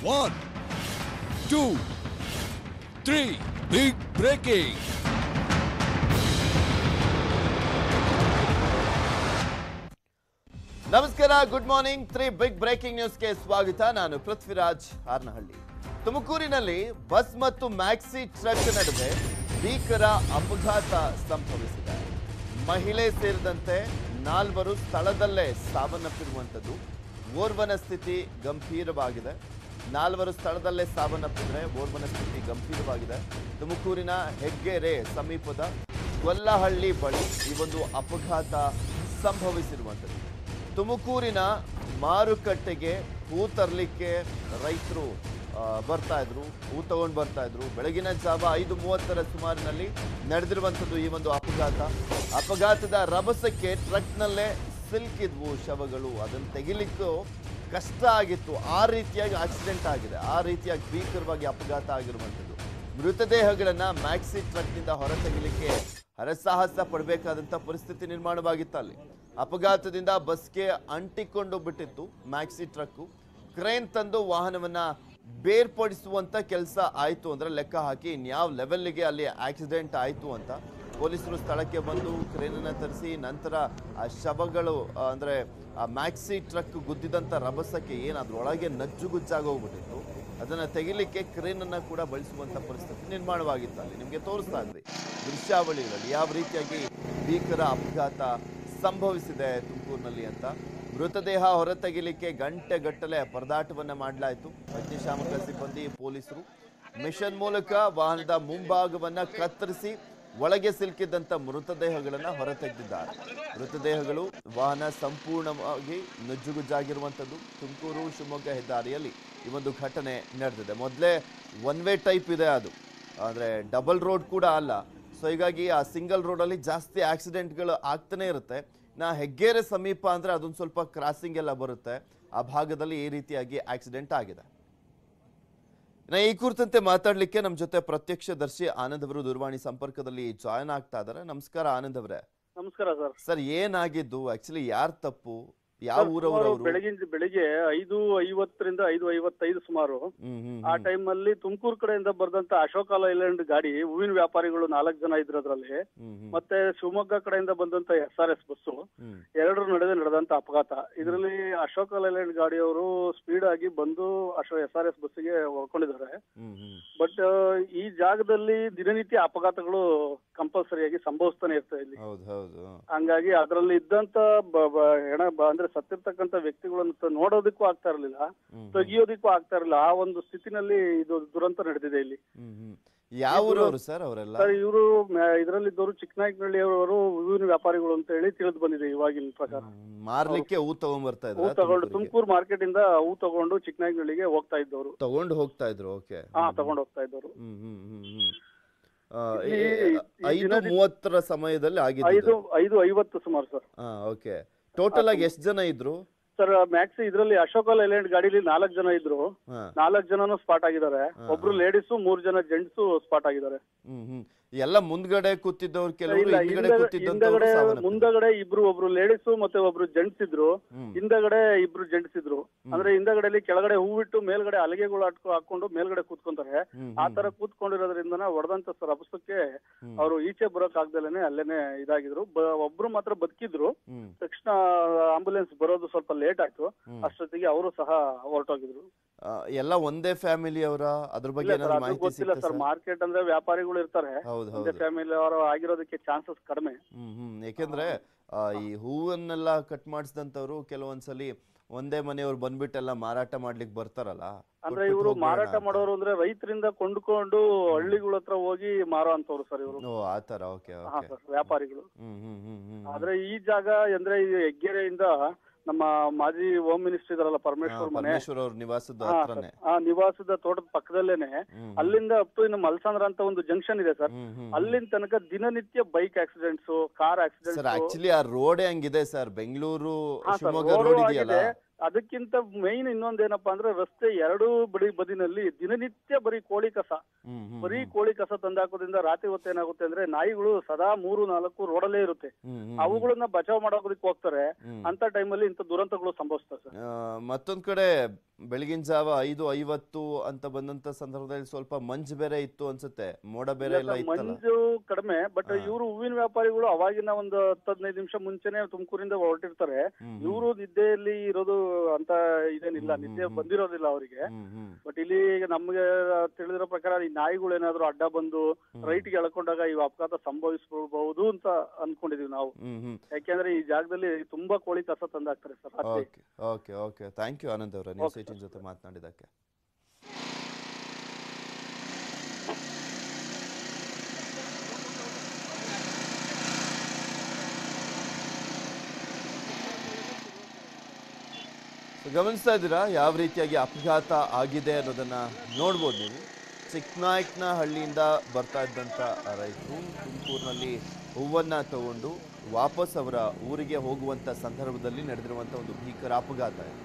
One two three big breaking ನಮಸ್ಕಾರ good morning three big breaking ನ್ಯೂಸ್ಗೆ ಸ್ವಾಗತ ನಾನು ಪೃಥ್ವಿರಾಜ್ ಹಾರ್ನಹಳ್ಳಿ ತುಮಕೂರಿನಲ್ಲಿ ಬಸ್ ಮತ್ತು ಮ್ಯಾಕ್ಸಿ ಟ್ರಕ್ ನಡುವೆ ಭೀಕರ ಅಪಘಾತ ಸಂಭವಿಸಿದೆ ಮಹಿಳೆ ಸೇರಿದಂತೆ ನಾಲ್ವರು ಸ್ಥಳದಲ್ಲೇ ಸಾವನ್ನಪ್ಪಿರುವಂಥದ್ದು ಓರ್ವನ ಸ್ಥಿತಿ ಗಂಭೀರವಾಗಿದೆ ನಾಲ್ವರು ಸ್ಥಳದಲ್ಲೇ ಸಾವನ್ನಪ್ಪಿದ್ರೆ ಓರ್ವನ ಸ್ಥಿತಿ ಗಂಭೀರವಾಗಿದೆ ತುಮಕೂರಿನ ಹೆಗ್ಗೆರೆ ಸಮೀಪದ ಗೊಲ್ಲಹಳ್ಳಿ ಬಳಿ ಈ ಒಂದು ಅಪಘಾತ ಸಂಭವಿಸಿರುವಂಥದ್ದು ತುಮಕೂರಿನ ಮಾರುಕಟ್ಟೆಗೆ ಹೂ ತರಲಿಕ್ಕೆ ರೈತರು ಆ, ಬರ್ತಾ ಇದ್ರು ಹೂ ತಗೊಂಡು ಬರ್ತಾ ಇದ್ರು ಬೆಳಗಿನ ಜಾವ ಐದು ಮೂವತ್ತರ ಸುಮಾರಿನಲ್ಲಿ ನಡೆದಿರುವಂಥದ್ದು ಈ ಒಂದು ಅಪಘಾತ ಅಪಘಾತದ ರಭಸಕ್ಕೆ ಟ್ರಕ್ನಲ್ಲೇ ಸಿಲ್ಕಿದ್ವು ಶವಗಳು ಅದನ್ನು ತೆಗಿಲಿಕ್ಕೂ ಕಷ್ಟ ಆಗಿತ್ತು ಆ ರೀತಿಯಾಗಿ ಆಕ್ಸಿಡೆಂಟ್ ಆಗಿದೆ ಆ ರೀತಿಯಾಗಿ ಭೀಕರವಾಗಿ ಅಪಘಾತ ಆಗಿರುವಂಥದ್ದು ಮೃತದೇಹಗಳನ್ನ ಮ್ಯಾಕ್ಸಿ ಟ್ರಕ್ನಿಂದ ಹೊರ ತೆಗಿಲಿಕ್ಕೆ ಹರಸಾಹಸ ಪಡಬೇಕಾದಂಥ ಪರಿಸ್ಥಿತಿ ನಿರ್ಮಾಣವಾಗಿತ್ತು ಅಲ್ಲಿ ಅಪಘಾತದಿಂದ ಬಸ್ಗೆ ಅಂಟಿಕೊಂಡು ಬಿಟ್ಟಿತ್ತು ಮ್ಯಾಕ್ಸಿ ಟ್ರಕ್ಕು ಕ್ರೇನ್ ತಂದು ವಾಹನವನ್ನ ಬೇರ್ಪಡಿಸುವಂತ ಕೆಲಸ ಆಯಿತು ಅಂದ್ರೆ ಲೆಕ್ಕ ಹಾಕಿ ಇನ್ಯಾವ ಲೆವೆಲ್ಗೆ ಅಲ್ಲಿ ಆಕ್ಸಿಡೆಂಟ್ ಆಯಿತು ಅಂತ ಪೊಲೀಸರು ಸ್ಥಳಕ್ಕೆ ಬಂದು ಕ್ರೇನನ್ನ ತರಿಸಿ ನಂತರ ಆ ಶವಗಳು ಆ, ಅಂದ್ರೆ ಆ ಮ್ಯಾಕ್ಸಿ ಟ್ರಕ್ ಗುದ್ದಿದಂಥ ರಭಸಕ್ಕೆ ಏನಾದ್ರು ಒಳಗೆ ನಜ್ಜುಗುಜ್ಜಾಗಿ ಹೋಗ್ಬಿಟ್ಟಿತ್ತು ಅದನ್ನ ತೆಗಿಲಿಕ್ಕೆ ಕ್ರೇನನ್ನ ಕೂಡ ಬಳಸುವಂತ ಪರಿಸ್ಥಿತಿ ನಿರ್ಮಾಣವಾಗಿತ್ತು ಅಲ್ಲಿ ನಿಮಗೆ ತೋರಿಸ್ತಾ ಇದ್ವಿ ದೃಶ್ಯಾವಳಿಗಳಲ್ಲಿ ಯಾವ ರೀತಿಯಾಗಿ ಭೀಕರ ಅಪಘಾತ ಸಂಭವಿಸಿದೆ ತುಮಕೂರಿನಲ್ಲಿ ಅಂತ ಮೃತದೇಹ ಹೊರತೆಗಿಲಿಕ್ಕೆ ಗಂಟೆ ಗಟ್ಟಲೆ ಪರದಾಟವನ್ನ ಮಾಡಲಾಯಿತು ಅಗ್ನಿಶಾಮಕ ಸಿಬ್ಬಂದಿ ಪೊಲೀಸರು ಮಿಷನ್ ಮೂಲಕ ವಾಹನದ ಮುಂಭಾಗವನ್ನ ಕತ್ತರಿಸಿ ಒಳಗೆ ಸಿಲುಕಿದ್ದಂಥ ಮೃತದೇಹಗಳನ್ನು ಹೊರತೆಗೆದಿದ್ದಾರೆ ಮೃತದೇಹಗಳು ವಾಹನ ಸಂಪೂರ್ಣವಾಗಿ ನುಜ್ಜುಗುಜ್ಜಾಗಿರುವಂಥದ್ದು ತುಮಕೂರು ಶಿವಮೊಗ್ಗ ಹೆದ್ದಾರಿಯಲ್ಲಿ ಈ ಒಂದು ಘಟನೆ ನಡೆದಿದೆ ಮೊದಲೇ ಒನ್ ವೇ ಟೈಪ್ ಇದೆ ಅದು ಅಂದರೆ ಡಬಲ್ ರೋಡ್ ಕೂಡ ಅಲ್ಲ ಸೊ ಹೀಗಾಗಿ ಆ ಸಿಂಗಲ್ ರೋಡಲ್ಲಿ ಜಾಸ್ತಿ ಆಕ್ಸಿಡೆಂಟ್ಗಳು ಆಗ್ತಾನೆ ಇರುತ್ತೆ ನಾ ಹೆಗ್ಗೇರೆ ಸಮೀಪ ಅಂದರೆ ಅದೊಂದು ಸ್ವಲ್ಪ ಕ್ರಾಸಿಂಗ್ ಎಲ್ಲ ಬರುತ್ತೆ ಆ ಭಾಗದಲ್ಲಿ ಈ ರೀತಿಯಾಗಿ ಆಕ್ಸಿಡೆಂಟ್ ಆಗಿದೆ ಇನ್ನು ಈ ಕುರಿತಂತೆ ಮಾತಾಡ್ಲಿಕ್ಕೆ ನಮ್ಮ ಜೊತೆ ಪ್ರತ್ಯಕ್ಷದರ್ಶಿ ಆನಂದ್ ಅವರು ದೂರವಾಣಿ ಸಂಪರ್ಕದಲ್ಲಿ ಜಾಯ್ನ್ ಆಗ್ತಾ ಇದ್ದಾರೆ ನಮಸ್ಕಾರ ಆನಂದ್ ಅವರೇ ನಮಸ್ಕಾರ ಸರ್ ಸರ್ ಏನಾಗಿದ್ದು ಆಕ್ಚುಲಿ ಯಾರ್ ತಪ್ಪು ಯಾವ ಊರವರು ಅವರು ಬೆಳಗಿನ ಬೆಳಿಗ್ಗೆ ಐದು ಐವತ್ತರಿಂದ ಐದು ಐವತ್ತೈದು ಸುಮಾರು ಹ್ಮ್ ಹ್ಮ್ ಆ ಟೈಮ್ ಅಲ್ಲಿ ತುಮಕೂರು ಕಡೆಯಿಂದ ಬರ್ದಂತ ಅಶೋಕ ಲೈಲ್ಯಾಂಡ್ ಗಾಡಿ ಹೂವಿನ ವ್ಯಾಪಾರಿಗಳು ನಾಲ್ಕು ಜನ ಇದ್ರು ಅದ್ರಲ್ಲಿ ಹ್ಮ್ ಹ್ಮ್ ಮತ್ತೆ ಶಿವಮೊಗ್ಗ ಕಡೆಯಿಂದ ಬಂದಂತ ಎಸ್ ಆರ್ ಎಸ್ ಬಸ್ಸು ಹ್ಮ್ ಎರಡರ ನಡುವೆ ನಡೆದಂತ ಅಪಘಾತ ಇದರಲ್ಲಿ ಅಶೋಕ ಲೈಲ್ಯಾಂಡ್ ಗಾಡಿಯವರು ಸ್ಪೀಡ್ ಆಗಿ ಬಂದು ಅಶೋ ಎಸ್ ಆರ್ ಎಸ್ ಬಸ್ಸಿಗೆ ಹೊಡ್ಕೊಂಡಿದ್ದಾರೆ ಹ್ಮ್ ಹ್ಮ್ ಬಟ್ ಈ ಜಾಗದಲ್ಲಿ ದಿನನಿತ್ಯ ಅಪಘಾತಗಳು ಕಂಪಲ್ಸರಿಯಾಗಿ ಸಂಭವಿಸ್ತಾನೆ ಇರ್ತವೆ ಇಲ್ಲಿ ಹೌದು ಹೌದು ಹಂಗಾಗಿ ಅದರಲ್ಲಿ ಇದ್ದಂತ ಬ- ಬ- ಹೆಣ ಬ- ಅಂದ್ರೆ ಸತ್ತಿರ್ತಕ್ಕಂತ ವ್ಯಕ್ತಿಗಳನ್ನು ತ- ನೋಡೋದಕ್ಕೂ ಆಗ್ತಾ ಇರ್ಲಿಲ್ಲ ಹ್ಮ್ ತೆಗಿಯೋದಕ್ಕೂ ಆಗ್ತಾ ಇರಲಿಲ್ಲ ಆ ಒಂದು ಸ್ಥಿತಿನಲ್ಲಿ ಇದು ದುರಂತ ನಡೆದಿದೆ ಇಲ್ಲಿ ಹ್ಮ್ ಹ್ಮ್ ಯಾವ ಊರವರು ಸರ್ ಅವರೆಲ್ಲ ಸರ್ ಇವರು ಇದರಲ್ಲಿದ್ದವರು ಚಿಕ್ಕನಾಯಕನಹಳ್ಳಿ ಅವರು ಹೂವಿನ ವ್ಯಾಪಾರಿಗಳು ಅಂತ ಹೇಳಿ ತಿಳಿದು ಬಂದಿದೆ ಇವಾಗಿನ ಪ್ರಕಾರ ಹ್ಮ್, ಮಾರ್ಲಿಕ್ಕೆ ಹೂ ತಗೊಂಡ್ಬರ್ತಾ ಹೂ ಇದ್ರ ತಗೊಂಡು ತುಮಕೂರು ಮಾರ್ಕೆಟ್ ಇಂದ ಹೂ ತಗೊಂಡು ಚಿಕ್ಕನಾಯಕನಹಳ್ಳಿಗೆ ಹೋಗ್ತಾ ಇದ್ದವರು ತಗೊಂಡು ಹೋಗ್ತಾ ಇದ್ರು ಓಕೆ ಹಾ ತಗೊಂಡು ಹೋಗ್ತಾ ಇದ್ದವರು ಹ್ಮ್ ಹ್ಮ್ ಹ್ಮ್ ಹ್ಮ್ ಆ, ಇಲ್ಲಿ ಏ- ಈ ಐದು ದಿನದಿ- ಮೂವತ್ತರ ಸಮಯದಲ್ಲಿ ಐದು ಆಗಿದ್ದು ಐದು ಐವತ್ತು ಸುಮಾರು ಸರ್ ಹಾ ಓಕೆ ಟೋಟಲ್ ಆಗಿ ಎಷ್ಟು ಜನ ಇದ್ರು ಸರ್ ಮ್ಯಾಕ್ಸಿ ಇದರಲ್ಲಿ ಅಶೋಕ ಲೈಲ್ಯಾಂಡ್ ಗಾಡಿಲಿ ನಾಲ್ಕು ಜನ ಇದ್ರು ಹಾ ನಾಲ್ಕು ಜನನು ಸ್ಪಾಟ್ ಆಗಿದ್ದಾರೆ ಒಬ್ರು ಲೇಡೀಸು ಮೂರ್ ಜನ ಜೆಂಟ್ಸು ಸ್ಪಾಟ್ ಆಗಿದ್ದಾರೆ ಹ್ಮ್ ಹ್ಮ್ ಎಲ್ಲ ಮುಂದ್ಗಡೆ ಕೂತಿದ್ದವ್ರು ಕೆಲವರು ಇಲ್ಲ ಹಿಂದ್ಗಡೆ ಹಿಂದಗಡೆ ಕೂತಿದ್ದಂತವ್ರು ಹಿಂದಗಡೆ ಸಾವನ್ನಪ್ಪಿದ್ರು. ಮುಂದಗಡೆ ಇಬ್ರು ಒಬ್ರು ಲೇಡೀಸು ಮತ್ತೆ ಒಬ್ರು ಜೆಂಟ್ಸ್ ಇದ್ರು ಹ್ಮ್ ಹಿಂದಗಡೆ ಇಬ್ರು ಜೆಂಟ್ಸ್ ಇದ್ರು ಅಂದ್ರೆ ಹಿಂದಗಡೆಲಿ ಕೆಳಗಡೆ ಹೂವಿಟ್ಟು ಮೇಲ್ಗಡೆ ಹಲಗೆಗಳು ಹಾಕೊ ಹಾಕೊಂಡು ಮೇಲ್ಗಡೆ ಕೂತ್ಕೊಂತಾರೆ ಹ್ಮ್, ಆ ತರ ಕೂತ್ಕೊಂಡಿರೋದ್ರಿಂದ ಹೊಡೆದಂತ ರಭಸಕ್ಕೆ ಹ್ಮ್. ಅವರು ಈಚೆ ಬರೋಕ್ ಆಗ್ದಲೇನೆ ಅಲ್ಲೇನೆ ಇದಾಗಿದ್ರು ಬ- ಒಬ್ರು ಮಾತ್ರ ಬದುಕಿದ್ರು ಹ್ಮ್ ತಕ್ಷಣ ಆಂಬುಲೆನ್ಸ್ ಬರೋದು ಸ್ವಲ್ಪ ಲೇಟ್ ಆಯ್ತು ಹ್ಮ್. ಅಷ್ಟೊತ್ತಿಗೆ ಅವರು ಸಹ ಹೊರಟೋಗಿದ್ರು ಆ, ಎಲ್ಲ ಒಂದೇ ಫ್ಯಾಮಿಲಿ ಅವರ ಅದ್ರ ಬಗ್ಗೆ ಇಲ್ಲ ಸರ್ ಏನಾದ್ರು ಅದು ಮಾಹಿತಿ ಗೊತ್ತಿಲ್ಲ ಸಿಗ್ತಾ ಸರ್ ಮಾರ್ಕೆಟ್ ಅಂದ್ರೆ ವ್ಯಾಪಾರಿಗಳು ಇರ್ತಾರೆ ಹೌದು ಒಂದೇ ಹೌದು ಫ್ಯಾಮಿಲಿ ಅವರು ಆಗಿರೋದಕ್ಕೆ ಚಾನ್ಸಸ್ ಕಡಿಮೆ ಹ್ಮ್ ಹ್ಮ್ ಯಾಕೆಂದ್ರೆ ಆ, ಈ ಹೂವನ್ನೆಲ್ಲ ಕಟ್ ಮಾಡಿಸಿದಂತವ್ರು ಕೆಲವೊಂದ್ಸಲಿ ಒಂದೇ ಮನೆಯವ್ರು ಬಂದ್ಬಿಟ್ಟೆಲ್ಲ ಮಾರಾಟ ಮಾಡ್ಲಿಕ್ಕೆ ಬರ್ತಾರಲ್ಲ ಅಂದ್ರೆ ಕೊಟ್ಬಿಟ್ಟು ಇವರು ಹೋಗ್ಬೇಡ ಮಾರಾಟ ಅಂತ. ಮಾಡೋರು ಅಂದ್ರೆ ರೈತರಿಂದ ಕೊಂಡ್ಕೊಂಡು ಹಳ್ಳಿಗಳ ಹತ್ರ ಹೋಗಿ ಮಾರೋ ಅಂತವ್ರು ಸರ್ ಇವರು ಓ ಆತರ ಓಕೆ ಹಾ ಓಕೆ ಸರ್ ವ್ಯಾಪಾರಿಗಳು ಹ್ಮ್ ಹ್ಮ್ ಹ್ಮ್ ಹ್ಮ್ ಆದ್ರೆ ಈ ಜಾಗ ಅಂದ್ರೆ ಈ ಹೆಗ್ಗೆರೆಯಿಂದ ನಮ್ಮ ಮಾಜಿ ಹೋಮ್ ಮಿನಿಸ್ಟರ್ ಇದಾರಲ್ಲ ಹಾ, ಪರಮೇಶ್ವರ್ ಮನೆ ಪರಮೇಶ್ವರ್ ಅವ್ರ ನಿವಾಸದ ಹಾ, ಹತ್ರನೇ ಸರ್. ಆ ನಿವಾಸದ ತೋಟದ ಪಕ್ಕದಲ್ಲೇನೆ ಹ್ಮ್ ಅಲ್ಲಿಂದ ಅಪ್ ಟು ಇನ್ನು ಮಲ್ಸಾಂದ್ರ ಅಂತ ಒಂದು ಜಂಕ್ಷನ್ ಇದೆ ಸರ್ ಹ್ಮ್ ಹ್ಮ್ ಅಲ್ಲಿನ ತನಕ ದಿನನಿತ್ಯ bike accidents car sir accidents actually ಆ ರೋಡೇ ಹಂಗಿದೆ ಸರ್ ಬೆಂಗಳೂರು ಹಾ, sir, ಶಿವಮೊಗ್ಗ road ರೋಡ್ ಆಗಿದೆ. ಇದೆಯಲ್ಲ ಅದಕ್ಕಿಂತ ಮೈನ್ ಇನ್ನೊಂದೇನಪ್ಪಾ ಅಂದ್ರೆ ರಸ್ತೆ ಎರಡು ಬಡಿ ಬದಿನಲ್ಲಿ ದಿನನಿತ್ಯ ಬರೀ ಕೋಳಿ ಕಸ ಹ್ಮ್ ಹ್ಮ್ ಬರೀ ಕೋಳಿ ಕಸ ತಂದಾಕೋದ್ರಿಂದ ರಾತ್ರಿ ಹೊತ್ತು ಏನಾಗುತ್ತೆ ಅಂದ್ರೆ ನಾಯಿಗಳು ಸದಾ ಮೂರು ನಾಲ್ಕು ರೋಡಲ್ಲೇ ಇರುತ್ತೆ ಹ್ಮ್ ಹ್ಮ್ ಅವುಗಳನ್ನ ಬಚಾವ್ ಮಾಡೋದಕ್ಕೆ ಹೋಗ್ತಾರೆ ಹ್ಮ್. ಅಂತ ಟೈಮಲ್ಲಿ ಇಂಥ ದುರಂತಗಳು ಸಂಭವಿಸ್ತವೆ ಸರ್ ಆ, ಮತ್ತೊಂದ್ ಕಡೆ ಬೆಳಗಿನ ಜಾವ ಐದು ಐವತ್ತು ಅಂತ ಬಂದಂತ ಸಂದರ್ಭದಲ್ಲಿ ಸ್ವಲ್ಪ ಮಂಜು ಬೇರೆ ಇತ್ತು ಅನ್ಸುತ್ತೆ ಮೋಡ ಬೇರೆ ಎಲ್ಲ ಇತ್ತಲ್ಲ ಮಂಜು ಕಡಿಮೆ ಬಟ್ ಹಾ. ಇವರು ಹೂವಿನ ವ್ಯಾಪಾರಿಗಳು ಅವಾಗಿನ ಒಂದು ಹತ್ತು ಹದಿನೈದು ನಿಮಿಷ ಮುಂಚೆನೆ ತುಮಕೂರಿಂದ ಹೊರಟಿರ್ತಾರೆ ಹ್ಮ್, ಇವರು ನಿದ್ದೆಯಲ್ಲಿ ಇರೋದು ಅಂತ ಇದೇನಿಲ್ಲ ಹ್ಮ್, ನಿದ್ದೆ ಹ್ಮ್. ಬಂದಿರೋದಿಲ್ಲ ಅವರಿಗೆ ಹ್ಮ್ ಹ್ಮ್ ಬಟ್ ಇಲ್ಲಿ ಈಗ ನಮ್ಗೆ ತಿಳಿದಿರೋ ಪ್ರಕಾರ ಈ ನಾಯಿಗಳು ಏನಾದ್ರು ಅಡ್ಡ ಬಂದು ರೈಟ್ ಗೆ ಎಳ್ಕೊಂಡಾಗ ಈ ಅಪಘಾತ ಸಂಭವಿಸಬಹುದು ಅಂತ ಅನ್ಕೊಂಡಿದೀವಿ ನಾವು ಹ್ಮ್ ಹ್ಮ್ ಯಾಕೆಂದ್ರೆ ಈ ಜಾಗದಲ್ಲಿ ತುಂಬಾ ಕೋಳಿ ಕಸ ತಂದಾಕ್ತಾರೆ ಸರ್ ರಾತ್ರಿ okay okay okay thank you Anand ಅವರ ನ್ಯೂಸ್ Okay, ಏಟಿನ್ ಜೊತೆ ಮಾತನಾಡಿದ್ದಕ್ಕೆ So, ಗಮನಿಸ್ತಾ ಇದ್ದೀರಾ ಯಾವ ರೀತಿಯಾಗಿ ಅಪಘಾತ ಆಗಿದೆ ಅನ್ನೋದನ್ನ ನೋಡ್ಬೋದು ನೀವು ಚಿಕ್ಕನಾಯ್ಕನ ಹಳ್ಳಿಯಿಂದ ಬರ್ತಾ ಇದ್ದಂಥ ರೈತರು ತುಮಕೂರಿನಲ್ಲಿ ಹೂವನ್ನ ತಗೊಂಡು ವಾಪಸ್ ಅವರ ಊರಿಗೆ ಹೋಗುವಂತ ಸಂದರ್ಭದಲ್ಲಿ ನಡೆದಿರುವಂತ ಒಂದು ಭೀಕರ ಅಪಘಾತ ಇದು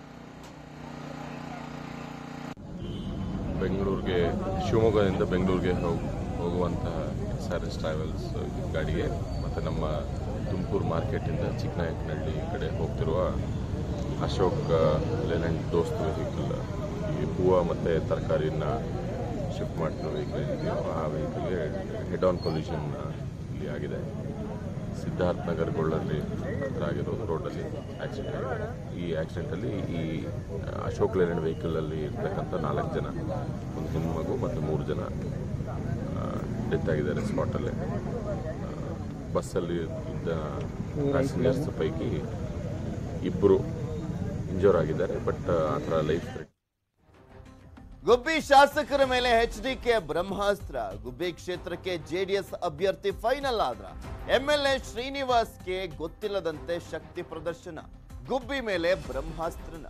ಬೆಂಗಳೂರಿಗೆ ಶಿವಮೊಗ್ಗದಿಂದ ಬೆಂಗಳೂರಿಗೆ ಹೋಗ್ ಹೋಗುವಂತಹ ಎಸ್ ಆರ್ ಎಸ್ ಟ್ರಾವೆಲ್ಸ್ ಗಾಡಿಗೆ ಮತ್ತು ನಮ್ಮ ತುಮಕೂರು ಮಾರ್ಕೆಟಿಂದ ಚಿಕ್ಕನಾಯಕನಹಳ್ಳಿ ಕಡೆ ಹೋಗ್ತಿರುವ ಅಶೋಕ್ ಲೆಲೆಂಡ್ ದೋಸ್ತ್ ವೆಹಿಕಲ್ ಈ ಹೂವು ಮತ್ತು ತರಕಾರಿನ ಶಿಫ್ಟ್ ಮಾಡ್ತಿರೋ ವೆಹಿಕಲ್ ಇದೆಯೋ ಆ ವೆಹಿಕಲ್ಗೆ ಹೆಡ್ ಆನ್ ಕೊಲ್ಯೂಷನ್ ಇಲ್ಲಿ ಆಗಿದೆ ಸಿದ್ಧಾರ್ಥ್ ನಗರ್ ಗೊಳ್ಳಲ್ಲಿ ಹತ್ರ ಆಗಿರೋದು ರೋಡಲ್ಲಿ ಆಕ್ಸಿಡೆಂಟ್ ಆಗಿದೆ ಈ ಆಕ್ಸಿಡೆಂಟಲ್ಲಿ ಈ ಅಶೋಕ್ ಲೇಲ್ಯಾಂಡ್ ವೆಹಿಕಲಲ್ಲಿ ಇರ್ತಕ್ಕಂಥ ನಾಲ್ಕು ಜನ ಒಂದು ಹೆಣ್ಮಗು ಮತ್ತು ಮೂರು ಜನ ಡೆತ್ ಆಗಿದ್ದಾರೆ ಸ್ಪಾಟಲ್ಲೇ ಬಸ್ಸಲ್ಲಿ ಇದ್ದ ಪ್ಯಾಸೆಂಜರ್ಸ್ ಪೈಕಿ ಇಬ್ಬರು ಇಂಜೋರ್ ಆಗಿದ್ದಾರೆ ಬಟ್ ಆ ಥರ ಲೈಫ್ ಗುಬ್ಬಿ ಶಾಸಕರ ಮೇಲೆ ಎಚ್ ಡಿ ಕೆ ಬ್ರಹ್ಮಾಸ್ತ್ರ ಗುಬ್ಬಿ ಕ್ಷೇತ್ರಕ್ಕೆ ಜೆಡಿಎಸ್ ಅಭ್ಯರ್ಥಿ ಫೈನಲ್ ಆದ್ರ ಎಂಎಲ್ಎ ಶ್ರೀನಿವಾಸ್ಗೆ ಗೊತ್ತಿಲ್ಲದಂತೆ ಶಕ್ತಿ ಪ್ರದರ್ಶನ ಗುಬ್ಬಿ ಮೇಲೆ ಬ್ರಹ್ಮಾಸ್ತ್ರನ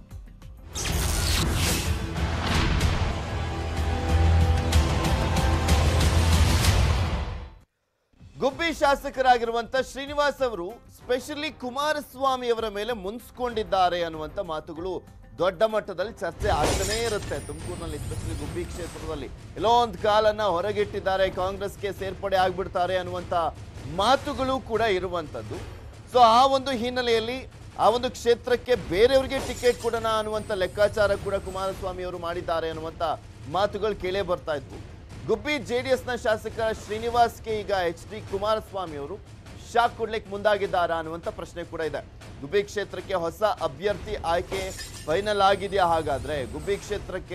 ಗುಬ್ಬಿ ಶಾಸಕರಾಗಿರುವಂತ ಶ್ರೀನಿವಾಸ್ ಅವರು ಸ್ಪೆಷಲಿ ಕುಮಾರಸ್ವಾಮಿ ಅವರ ಮೇಲೆ ಮುನ್ಸ್ಕೊಂಡಿದ್ದಾರೆ ಅನ್ನುವಂತ ಮಾತುಗಳು ದೊಡ್ಡ ಮಟ್ಟದಲ್ಲಿ ಚರ್ಚೆ ಆಗ್ತಾನೇ ಇರುತ್ತೆ ತುಮಕೂರಿನಲ್ಲಿ ಸ್ಪೆಷಲಿ ಗುಬ್ಬಿ ಕ್ಷೇತ್ರದಲ್ಲಿ ಎಲ್ಲೋ ಒಂದು ಕಾಲನ್ನ ಹೊರಗಿಟ್ಟಿದ್ದಾರೆ ಕಾಂಗ್ರೆಸ್ಗೆ ಸೇರ್ಪಡೆ ಆಗ್ಬಿಡ್ತಾರೆ ಅನ್ನುವಂತ ಮಾತುಗಳು ಕೂಡ ಇರುವಂತದ್ದು ಸೊ ಆ ಒಂದು ಹಿನ್ನೆಲೆಯಲ್ಲಿ ಆ ಒಂದು ಕ್ಷೇತ್ರಕ್ಕೆ ಬೇರೆಯವರಿಗೆ ಟಿಕೆಟ್ ಕೊಡೋಣ ಅನ್ನುವಂತ ಲೆಕ್ಕಾಚಾರ ಕೂಡ ಕುಮಾರಸ್ವಾಮಿ ಅವರು ಮಾಡಿದ್ದಾರೆ ಅನ್ನುವಂತ ಮಾತುಗಳು ಕೇಳೇ ಬರ್ತಾ ಇದ್ವು ಗುಬ್ಬಿ ಜೆಡಿಎಸ್ನ ಶಾಸಕ ಶ್ರೀನಿವಾಸ್ಗೆ ಈಗ ಎಚ್ ಡಿ ಕುಮಾರಸ್ವಾಮಿ ಅವರು ಶಾಕ್ ಕೊಡ್ಲಿಕ್ಕೆ ಮುಂದಾಗಿದ್ದಾರಾ ಅನ್ನುವಂಥ ಪ್ರಶ್ನೆ ಕೂಡ ಇದೆ ಗುಬ್ಬಿ ಕ್ಷೇತ್ರಕ್ಕೆ ಹೊಸ ಅಭ್ಯರ್ಥಿ ಆಯ್ಕೆ ಫೈನಲ್ ಆಗಿದೆಯಾ ಹಾಗಾದ್ರೆ ಗುಬ್ಬಿ ಕ್ಷೇತ್ರಕ್ಕೆ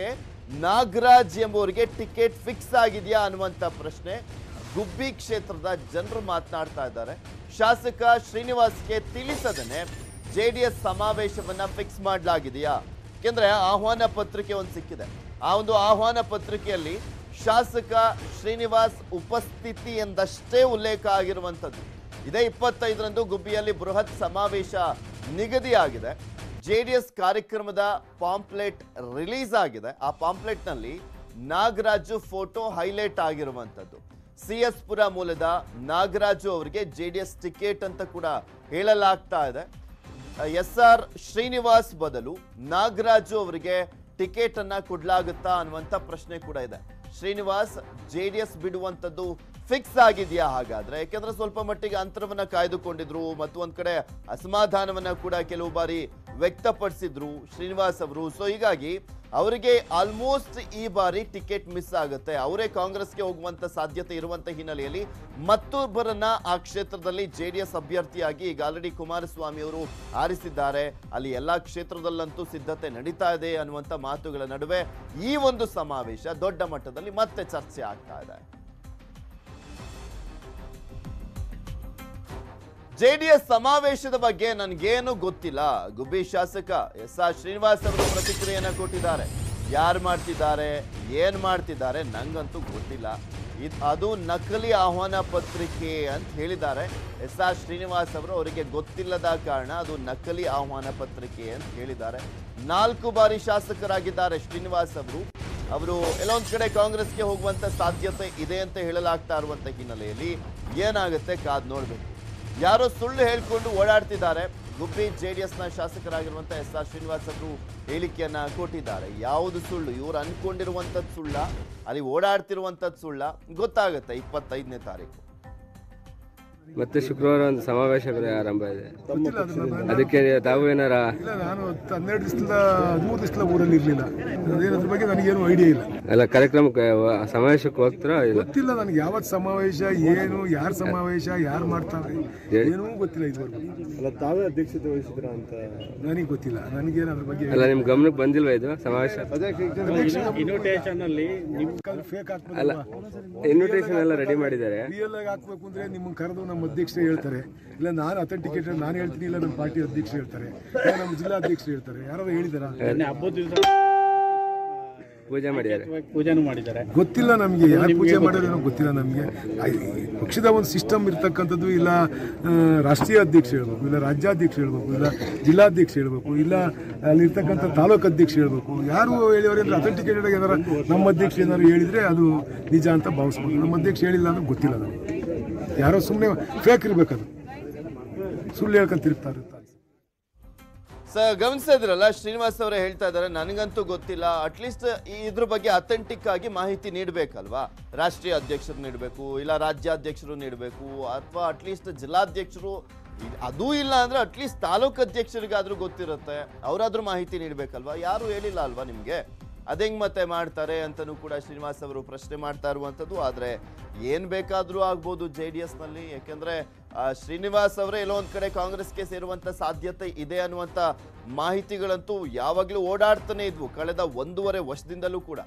ನಾಗರಾಜ್ ಎಂಬುವರಿಗೆ ಟಿಕೆಟ್ ಫಿಕ್ಸ್ ಆಗಿದೆಯಾ ಅನ್ನುವಂಥ ಪ್ರಶ್ನೆ ಗುಬ್ಬಿ ಕ್ಷೇತ್ರದ ಜನರು ಮಾತನಾಡ್ತಾ ಇದ್ದಾರೆ ಶಾಸಕ ಶ್ರೀನಿವಾಸ್ಗೆ ತಿಳಿಸದನೆ ಜೆಡಿಎಸ್ ಸಮಾವೇಶವನ್ನ ಫಿಕ್ಸ್ ಮಾಡಲಾಗಿದೆಯಾ ಯಾಕೆಂದ್ರೆ ಆಹ್ವಾನ ಪತ್ರಿಕೆ ಒಂದು ಸಿಕ್ಕಿದೆ ಆ ಒಂದು ಆಹ್ವಾನ ಪತ್ರಿಕೆಯಲ್ಲಿ ಶಾಸಕ ಶ್ರೀನಿವಾಸ್ ಉಪಸ್ಥಿತಿ ಎಂದಷ್ಟೇ ಉಲ್ಲೇಖ ಆಗಿರುವಂಥದ್ದು ಇದೇ ಇಪ್ಪತ್ತೈದರಂದು ಗುಬ್ಬಿಯಲ್ಲಿ ಬೃಹತ್ ಸಮಾವೇಶ ನಿಗದಿಯಾಗಿದೆ ಜೆಡಿಎಸ್ ಕಾರ್ಯಕ್ರಮದ ಪಾಂಪ್ಲೆಟ್ ರಿಲೀಸ್ ಆಗಿದೆ ಆ ಪಾಂಪ್ಲೆಟ್ನಲ್ಲಿ ನಾಗರಾಜು ಫೋಟೋ ಹೈಲೈಟ್ ಆಗಿರುವಂಥದ್ದು ಸಿ ಎಸ್ ಪುರ ಮೂಲದ ನಾಗರಾಜು ಅವರಿಗೆ ಜೆಡಿಎಸ್ ಟಿಕೆಟ್ ಅಂತ ಕೂಡ ಹೇಳಲಾಗ್ತಾ ಇದೆ ಎಸ್ ಆರ್ ಶ್ರೀನಿವಾಸ್ ಬದಲು ನಾಗರಾಜು ಅವರಿಗೆ ಟಿಕೆಟ್ ಅನ್ನ ಕೊಡ್ಲಾಗುತ್ತಾ ಅನ್ನುವಂಥ ಪ್ರಶ್ನೆ ಕೂಡ ಇದೆ ಶ್ರೀನಿವಾಸ್ ಜೆ ಡಿ ಎಸ್ ಬಿಡುವಂಥದ್ದು ಫಿಕ್ಸ್ ಆಗಿದೆಯಾ ಹಾಗಾದ್ರೆ ಯಾಕೆಂದ್ರೆ ಸ್ವಲ್ಪ ಮಟ್ಟಿಗೆ ಅಂತರವನ್ನ ಕಾಯ್ದುಕೊಂಡಿದ್ರು ಮತ್ತು ಒಂದ್ ಕಡೆ ಅಸಮಾಧಾನವನ್ನ ಕೂಡ ಕೆಲವು ಬಾರಿ ವ್ಯಕ್ತಪಡಿಸಿದ್ರು ಶ್ರೀನಿವಾಸ್ ಅವರು ಸೊ ಹೀಗಾಗಿ ಅವರಿಗೆ ಆಲ್ಮೋಸ್ಟ್ ಈ ಬಾರಿ ಟಿಕೆಟ್ ಮಿಸ್ ಆಗುತ್ತೆ ಅವರೇ ಕಾಂಗ್ರೆಸ್ಗೆ ಹೋಗುವಂತ ಸಾಧ್ಯತೆ ಇರುವಂತ ಹಿನ್ನೆಲೆಯಲ್ಲಿ ಮತ್ತೊಬ್ಬರನ್ನ ಆ ಕ್ಷೇತ್ರದಲ್ಲಿ ಜೆ ಡಿ ಎಸ್ ಅಭ್ಯರ್ಥಿಯಾಗಿ ಈಗ ಆಲ್ರೆಡಿ ಕುಮಾರಸ್ವಾಮಿ ಅವರು ಆರಿಸಿದ್ದಾರೆ ಅಲ್ಲಿ ಎಲ್ಲಾ ಕ್ಷೇತ್ರದಲ್ಲಂತೂ ಸಿದ್ಧತೆ ನಡೀತಾ ಇದೆ ಅನ್ನುವಂತ ಮಾತುಗಳ ನಡುವೆ ಈ ಒಂದು ಸಮಾವೇಶ ದೊಡ್ಡ ಮಟ್ಟದಲ್ಲಿ ಮತ್ತೆ ಚರ್ಚೆ ಆಗ್ತಾ ಇದೆ ಜೆಡಿಎಸ್ ಸಮಾವೇಶದ ಬಗ್ಗೆ ನನಗೇನು ಗೊತ್ತಿಲ್ಲ ಗುಬ್ಬಿ ಶಾಸಕ ಎಸ್ ಆರ್ ಶ್ರೀನಿವಾಸ್ ಅವರು ಪ್ರತಿಕ್ರಿಯೆಯನ್ನ ಕೊಟ್ಟಿದ್ದಾರೆ ಯಾರು ಮಾಡ್ತಿದ್ದಾರೆ ಏನ್ ಮಾಡ್ತಿದ್ದಾರೆ ನಂಗಂತೂ ಗೊತ್ತಿಲ್ಲ ಇದ್ ಅದು ನಕಲಿ ಆಹ್ವಾನ ಪತ್ರಿಕೆ ಅಂತ ಹೇಳಿದ್ದಾರೆ ಎಸ್ ಆರ್ ಶ್ರೀನಿವಾಸ್ ಅವರು ಅವರಿಗೆ ಗೊತ್ತಿಲ್ಲದ ಕಾರಣ ಅದು ನಕಲಿ ಆಹ್ವಾನ ಪತ್ರಿಕೆ ಅಂತ ಹೇಳಿದ್ದಾರೆ ನಾಲ್ಕು ಬಾರಿ ಶಾಸಕರಾಗಿದ್ದಾರೆ ಶ್ರೀನಿವಾಸ್ ಅವರು ಅವರು ಎಲ್ಲೊಂದ್ ಕಡೆ ಕಾಂಗ್ರೆಸ್ಗೆ ಹೋಗುವಂತ ಸಾಧ್ಯತೆ ಇದೆ ಅಂತ ಹೇಳಲಾಗ್ತಾ ಇರುವಂತ ಹಿನ್ನೆಲೆಯಲ್ಲಿ ಏನಾಗುತ್ತೆ ಕಾದ್ ನೋಡ್ಬೇಕು ಯಾರೋ ಸುಳ್ಳು ಹೇಳ್ಕೊಂಡು ಓಡಾಡ್ತಿದ್ದಾರೆ ಗುಬ್ಬಿ ಜೆಡಿಎಸ್ನ ಶಾಸಕರಾಗಿರುವಂತ ಎಸ್ ಆರ್ ಶ್ರೀನಿವಾಸ್ ಅವರು ಹೇಳಿಕೆಯನ್ನ ಕೊಟ್ಟಿದ್ದಾರೆ ಯಾವುದು ಸುಳ್ಳು ಇವರು ಅನ್ಕೊಂಡಿರುವಂಥದ್ದು ಸುಳ್ಳ ಅಲ್ಲಿ ಓಡಾಡ್ತಿರುವಂಥದ್ದು ಸುಳ್ಳ ಗೊತ್ತಾಗುತ್ತೆ ಇಪ್ಪತ್ತೈದನೇ ತಾರೀಕು ಮತ್ತೆ ಶುಕ್ರವಾರ ಒಂದು ಸಮಾವೇಶ ಬೇರೆ ಆರಂಭ ಇದೆ ಅದಕ್ಕೆ ತಾವು ಏನಾರ ಇಲ್ಲ ನಾನು ಹತ್ತು- ಹನ್ನೆರಡು ದಿವಸದಿಂದ ಹದಿಮೂರು ದಿವಸದ ಊರಲ್ಲಿ ಇರಲಿಲ್ಲ ಅದ್ರ ಬಗ್ಗೆ ನನಗೇನು ಐಡಿಯಾ ಇಲ್ಲ ಎಲ್ಲ ಕಾರ್ಯಕ್ರಮಕ್ಕೆ ವ- ಸಮಾವೇಶಕ್ಕೆ ಹೋಗ್ತಾರಾ ಇಲ್ಲ ಗೊತ್ತಿಲ್ಲ ನನಗೆ ಯಾವತ್ತು ಸಮಾವೇಶ ಏನು ಯಾರ ಸಮಾವೇಶ ಯಾರು ಮಾಡ್ತಾರೆ ಏನೂ ಗೊತ್ತಿಲ್ಲ ಇದುವರೆಗೂ ಅಲ್ಲ ತಾವೇ ಅಧ್ಯಕ್ಷತೆ ವಹಿಸಿದ್ರ ಅಂತ ನನಗೆ ಗೊತ್ತಿಲ್ಲ ನನಗೇನು ಅದ್ರ ಬಗ್ಗೆ ಅಲ್ಲ ನಿಮ್ ಗಮನಕ್ಕೆ ಬಂದಿಲ್ವಾ ಇದು ಸಮಾವೇಶ ಇನ್ವಿಟೇಷನ್ ಅಲ್ಲಿ ಫೇಕ್ ಅಲ್ಲ ಹಾಕ್ಬೇಕು ಇನ್ವಿಟೇಷನ್ ಎಲ್ಲ ರೆಡಿ ಮಾಡಿದ್ದಾರೆ ರಿಯಲ್ ಆಗಿ ಹಾಕ್ಬೇಕು ಅಂದ್ರೆ ನಿಮ್ಮನ್ನ ಕರೆದು ನಮ್ಮ ಅಧ್ಯಕ್ಷರೇ ಹೇಳ್ತಾರೆ ಇಲ್ಲ ನಾನು ಅಥೆಂಟಿಕೇಟೆಡ್ ನಾನು ಹೇಳ್ತೀನಿ ಇಲ್ಲ ನಮ್ಮ ಪಾರ್ಟಿ ಅಧ್ಯಕ್ಷರು ಹೇಳ್ತಾರೆ ಇಲ್ಲ ನಮ್ಮ ಜಿಲ್ಲಾಧ್ಯಕ್ಷರು ಹೇಳ್ತಾರೆ ಯಾರು ಹೇಳಿದಾರ ಹಬ್ಬದ ದಿವಸ ಪೂಜೆ ಮಾಡಿದ್ದಾರೆ ಪೂಜೆನೂ ಮಾಡಿದ್ದಾರೆ ಗೊತ್ತಿಲ್ಲ ನಮಗೆ ಯಾರು ಪೂಜೆ ಮಾಡೋರೇನೋ ಗೊತ್ತಿಲ್ಲ ನಮಗೆ ಪಕ್ಷದ ಒಂದು ಸಿಸ್ಟಮ್ ಇರ್ತಕ್ಕಂಥದ್ದು ಇಲ್ಲ ಆ, ರಾಷ್ಟ್ರೀಯ ಅಧ್ಯಕ್ಷ ಹೇಳ್ಬೇಕು ಇಲ್ಲ ರಾಜ್ಯಾಧ್ಯಕ್ಷ ಹೇಳ್ಬೇಕು ಇಲ್ಲ ಜಿಲ್ಲಾಧ್ಯಕ್ಷ ಹೇಳ್ಬೇಕು ಇಲ್ಲ ಅಲ್ಲಿರ್ತಕ್ಕಂಥ ತಾಲೂಕು ಅಧ್ಯಕ್ಷ ಹೇಳ್ಬೇಕು ಯಾರು ಹೇಳಿವ್ರೆ ಅಂದ್ರೆ ಅಥೆಂಟಿಕೇಟೆಡ್ ಏನಾರ ನಮ್ಮ ಅಧ್ಯಕ್ಷ ಏನಾರು ಹೇಳಿದ್ರೆ ಅದು ನಿಜ ಅಂತ ಭಾವಿಸ್ಬೋದು ನಮ್ಮ ಅಧ್ಯಕ್ಷ ಹೇಳಿಲ್ಲ ಅಂದ್ರೆ ಗೊತ್ತಿಲ್ಲ ನನಗೆ ಯಾರೋ ಸುಮ್ಮನೆ ಫೇಕ್ ಇರ್ಬೇಕದು ಸುಳ್ಳು ಹೇಳ್ಕೊಂತ ತಿರುಗ್ತಾರೆ ಸರ್ ಗಮನಿಸ್ತಾ ಇದ್ರಲ್ಲ ಶ್ರೀನಿವಾಸ್ ಅವರೇ ಹೇಳ್ತಾ ಇದ್ದಾರೆ ನನಗಂತೂ ಗೊತ್ತಿಲ್ಲ ಅಟ್ಲೀಸ್ಟ್ ಇದ್ರ ಬಗ್ಗೆ ಅಥೆಂಟಿಕ್ ಆಗಿ ಮಾಹಿತಿ ನೀಡಬೇಕಲ್ವಾ ರಾಷ್ಟ್ರೀಯ ಅಧ್ಯಕ್ಷರು ನೀಡಬೇಕು ಇಲ್ಲ ರಾಜ್ಯಾಧ್ಯಕ್ಷರು ನೀಡಬೇಕು ಅಥವಾ ಅಟ್ಲೀಸ್ಟ್ ಜಿಲ್ಲಾಧ್ಯಕ್ಷರು ಇದ್- ಅದೂ ಇಲ್ಲ ಅಂದ್ರೆ ಅಟ್ಲೀಸ್ಟ್ ತಾಲೂಕು ಅಧ್ಯಕ್ಷರಿಗಾದ್ರೂ ಗೊತ್ತಿರುತ್ತೆ ಅವರಾದ್ರೂ ಮಾಹಿತಿ ನೀಡಬೇಕಲ್ವಾ ಯಾರು ಹೇಳಿಲ್ಲ ಅಲ್ವಾ ನಿಮಗೆ ಅದೆಂಗ್ ಮತ್ತೆ ಮಾಡ್ತಾರೆ ಅಂತಲೂ ಕೂಡ ಶ್ರೀನಿವಾಸ್ ಅವರು ಪ್ರಶ್ನೆ ಮಾಡ್ತಾ ಇರುವಂಥದ್ದು ಆದರೆ ಏನು ಬೇಕಾದರೂ ಆಗ್ಬೋದು ಜೆ ಡಿ ಎಸ್ನಲ್ಲಿ ಯಾಕೆಂದರೆ ಶ್ರೀನಿವಾಸ್ ಅವರೇ ಎಲ್ಲೋ ಒಂದು ಕಡೆ ಕಾಂಗ್ರೆಸ್ಗೆ ಸೇರುವಂಥ ಸಾಧ್ಯತೆ ಇದೆ ಅನ್ನುವಂಥ ಮಾಹಿತಿಗಳಂತೂ ಯಾವಾಗಲೂ ಓಡಾಡ್ತಾನೆ ಇದ್ವು ಕಳೆದ ಒಂದೂವರೆ ವರ್ಷದಿಂದಲೂ ಕೂಡ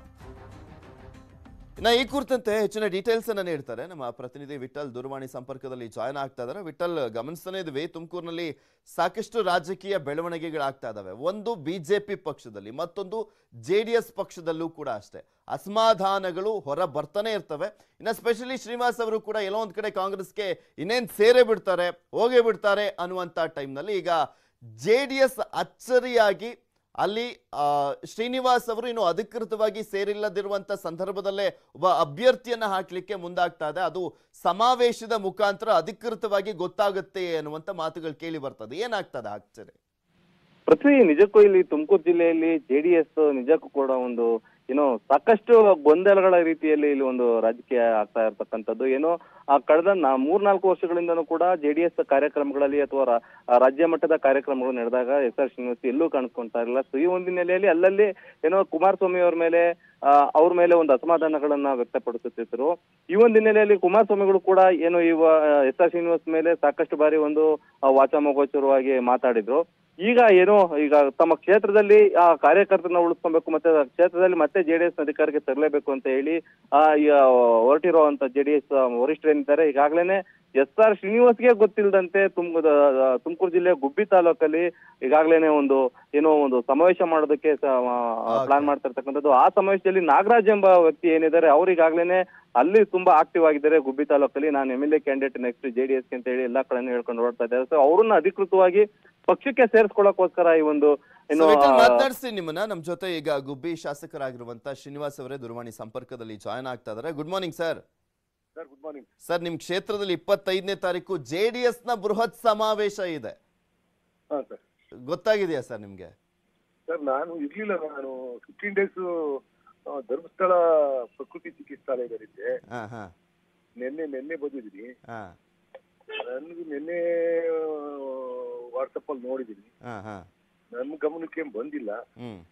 ಇನ್ನು ಈ ಕುರಿತಂತೆ ಹೆಚ್ಚಿನ ಡೀಟೇಲ್ಸ್ ಅನ್ನ ನೀಡ್ತಾರೆ ನಮ್ಮ ಪ್ರತಿನಿಧಿ ವಿಠಲ್ ದೂರವಾಣಿ ಸಂಪರ್ಕದಲ್ಲಿ ಜಾಯ್ನ್ ಆಗ್ತಾ ಇದ್ದಾರೆ ವಿಠಲ್ ಗಮನಿಸ್ತಾನೆ ಇದ್ವಿ ತುಮಕೂರಿನಲ್ಲಿ ಸಾಕಷ್ಟು ರಾಜಕೀಯ ಬೆಳವಣಿಗೆಗಳಾಗ್ತಾ ಇದಾವೆ ಒಂದು ಬಿಜೆಪಿ ಪಕ್ಷದಲ್ಲಿ ಮತ್ತೊಂದು ಜೆ ಡಿ ಎಸ್ ಪಕ್ಷದಲ್ಲೂ ಕೂಡ ಅಷ್ಟೇ ಅಸಮಾಧಾನಗಳು ಹೊರ ಬರ್ತಾನೆ ಇರ್ತವೆ ಇನ್ನು ಸ್ಪೆಷಲಿ ಶ್ರೀನಿವಾಸ್ ಅವರು ಕೂಡ ಎಲ್ಲೋ ಒಂದ್ ಕಡೆ ಕಾಂಗ್ರೆಸ್ಗೆ ಇನ್ನೇನ್ ಸೇರೇ ಬಿಡ್ತಾರೆ ಹೋಗೇ ಬಿಡ್ತಾರೆ ಅನ್ನುವಂಥ ಟೈಮ್ನಲ್ಲಿ ಈಗ ಜೆ ಡಿ ಎಸ್ ಅಚ್ಚರಿಯಾಗಿ ಅಲ್ಲಿ ಆ, ಶ್ರೀನಿವಾಸ್ ಅವರು ಇನ್ನು ಅಧಿಕೃತವಾಗಿ ಸೇರಿಲ್ಲದಿರುವಂತ ಸಂದರ್ಭದಲ್ಲೇ ಒಬ್ಬ ಅಭ್ಯರ್ಥಿಯನ್ನ ಹಾಕ್ಲಿಕ್ಕೆ ಮುಂದಾಗ್ತಾ ಇದೆ ಅದು ಸಮಾವೇಶದ ಮುಖಾಂತರ ಅಧಿಕೃತವಾಗಿ ಗೊತ್ತಾಗುತ್ತೆ ಅನ್ನುವಂತ ಮಾತುಗಳು ಕೇಳಿ ಬರ್ತದೆ ಏನಾಗ್ತದೆ ಆಕ್ಚುಲಿ ಪೃಥ್ವಿ ನಿಜಕ್ಕೂ ಇಲ್ಲಿ ತುಮಕೂರು ಜಿಲ್ಲೆಯಲ್ಲಿ ಜೆಡಿಎಸ್ ನಿಜಕ್ಕೂ ಕೂಡ ಒಂದು ಏನೋ ಸಾಕಷ್ಟು ಗೊಂದಲಗಳ ರೀತಿಯಲ್ಲಿ ಇಲ್ಲಿ ಒಂದು ರಾಜಕೀಯ ಆಗ್ತಾ ಇರ್ತಕ್ಕಂಥದ್ದು ಏನೋ ಆ ಕಳೆದ ನಾ ಮೂರ್ನಾಲ್ಕು ವರ್ಷಗಳಿಂದನೂ ಕೂಡ ಜೆಡಿಎಸ್ ಕಾರ್ಯಕ್ರಮಗಳಲ್ಲಿ ಅಥವಾ ರಾ- ಆ ರಾಜ್ಯ ಮಟ್ಟದ ಕಾರ್ಯಕ್ರಮಗಳು ನಡೆದಾಗ ಎಸ್ ಆರ್ ಶ್ರೀನಿವಾಸ್ ಎಲ್ಲೂ ಕಾಣಿಸ್ಕೊಂತಾ ಇರಲಿಲ್ಲ ಸೊ ಈ ಒಂದು ಹಿನ್ನೆಲೆಯಲ್ಲಿ ಅಲ್ಲಲ್ಲಿ ಏನೋ ಕುಮಾರಸ್ವಾಮಿ ಅವ್ರ ಮೇಲೆ ಆ, ಅವ್ರ ಮೇಲೆ ಒಂದು ಅಸಮಾಧಾನಗಳನ್ನ ವ್ಯಕ್ತಪಡಿಸುತ್ತಿದ್ರು ಈ ಒಂದು ಹಿನ್ನೆಲೆಯಲ್ಲಿ ಕುಮಾರಸ್ವಾಮಿಗಳು ಕೂಡ ಏನು ಇವ ಎಸ್ ಆರ್ ಶ್ರೀನಿವಾಸ್ ಮೇಲೆ ಸಾಕಷ್ಟು ಬಾರಿ ಒಂದು ಆ, ವಾಚಾಮಗೋಚರವಾಗಿ ಮಾತಾಡಿದ್ರು ಈಗ ಏನೋ ಈಗ ತಮ್ಮ ಕ್ಷೇತ್ರದಲ್ಲಿ ಆ ಕಾರ್ಯಕರ್ತರನ್ನ ಉಳಿಸ್ಕೊಬೇಕು ಮತ್ತೆ ಕ್ಷೇತ್ರದಲ್ಲಿ ಮತ್ತೆ ಜೆಡಿಎಸ್ ಅಧಿಕಾರಕ್ಕೆ ತರಲೇಬೇಕು ಅಂತ ಹೇಳಿ ಆ ಈ, ಆ, ಹೊರಟಿರುವಂತ ಜೆಡಿಎಸ್ ವರಿಷ್ಠರೇನಿದ್ದಾರೆ ಈಗಾಗಲೇ ಎಸ್ ಆರ್ ಶ್ರೀನಿವಾಸ್ಗೆ ಗೊತ್ತಿಲ್ಲದಂತೆ ತುಮ್ ತುಮಕೂರು ಜಿಲ್ಲೆ ಗುಬ್ಬಿ ತಾಲೂಕಲ್ಲಿ ಈಗಾಗಲೇ ಒಂದು ಏನೋ ಒಂದು ಸಮಾವೇಶ ಮಾಡೋದಕ್ಕೆ ಪ್ಲಾನ್ ಮಾಡ್ತಾ ಇರ್ತಕ್ಕಂಥದ್ದು ಆ ಸಮಾವೇಶದಲ್ಲಿ ನಾಗರಾಜ್ ಎಂಬ ವ್ಯಕ್ತಿ ಏನಿದ್ದಾರೆ ಅವ್ರಿಗಾಗ್ಲೇನೆ ಅಲ್ಲಿ ತುಂಬಾ ಆಕ್ಟಿವ್ ಆಗಿದ್ದಾರೆ ಗುಬ್ಬಿ ತಾಲೂಕಲ್ಲಿ ನಾನು M L A candidate next JDS ಅಂತ ಹೇಳಿ ಎಲ್ಲಾ ಕಡೆ ಹೇಳ್ಕೊಂಡು ಓಡ್ತಾ ಇದ್ದಾರೆ ಸೊ ಅವ್ರನ್ನ ಅಧಿಕೃತವಾಗಿ ಪಕ್ಷಕ್ಕೆ ಸೇರಿಸ್ಕೊಳ್ಳೋಕೋಸ್ಕರ ಈ ಒಂದು ಏನು ಆ, ಮಾತನಾಡಿಸಿ ನಿಮ್ಮನ್ನ ನಮ್ಮ ಜೊತೆ ಈಗ ಗುಬ್ಬಿ ಶಾಸಕರಾಗಿರುವಂತ ಶ್ರೀನಿವಾಸ್ ಅವರೇ ದೂರವಾಣಿ ಸಂಪರ್ಕದಲ್ಲಿ ಜಾಯ್ನ್ ಆಗ್ತಾ ಇದ್ದಾರೆ good morning sir sir good morning sir ನಿಮ್ ಕ್ಷೇತ್ರದಲ್ಲಿ ಇಪ್ಪತ್ತೈದನೇ ತಾರೀಕು ಜೆ ಡಿ ಎಸ್ ನ ಬೃಹತ್ ಸಮಾವೇಶ ಇದೆ ಹಾಂ ಸರ್ ಗೊತ್ತಾಗಿದೆಯಾ ಸರ್ ನಿಮ್ಗೆ ಸರ್ ನಾನು ಇರ್ಲಿಲ್ಲ ನಾನು ಫಿಫ್ಟೀನ್ ಡೇಸ್ ಧರ್ಮಸ್ಥಳ ಪ್ರಕೃತಿ ಚಿಕಿತ್ಸಾಲಯದಲ್ಲಿದ್ದೆ ಹಾ ಹಾ ನಿನ್ನೆ ನಿನ್ನೆ ಬಂದಿದ್ದೀನಿ ಹಾ ನನಗೂ ನಿನ್ನೆ ವಾಟ್ಸಪ್ ಅಲ್ಲಿ ನೋಡಿದ್ದೀನಿ ಹಾ ಹಾ ನನ್ನ ಗಮನಕ್ಕೆ ಏನ್ ಬಂದಿಲ್ಲ ಹ್ಮ್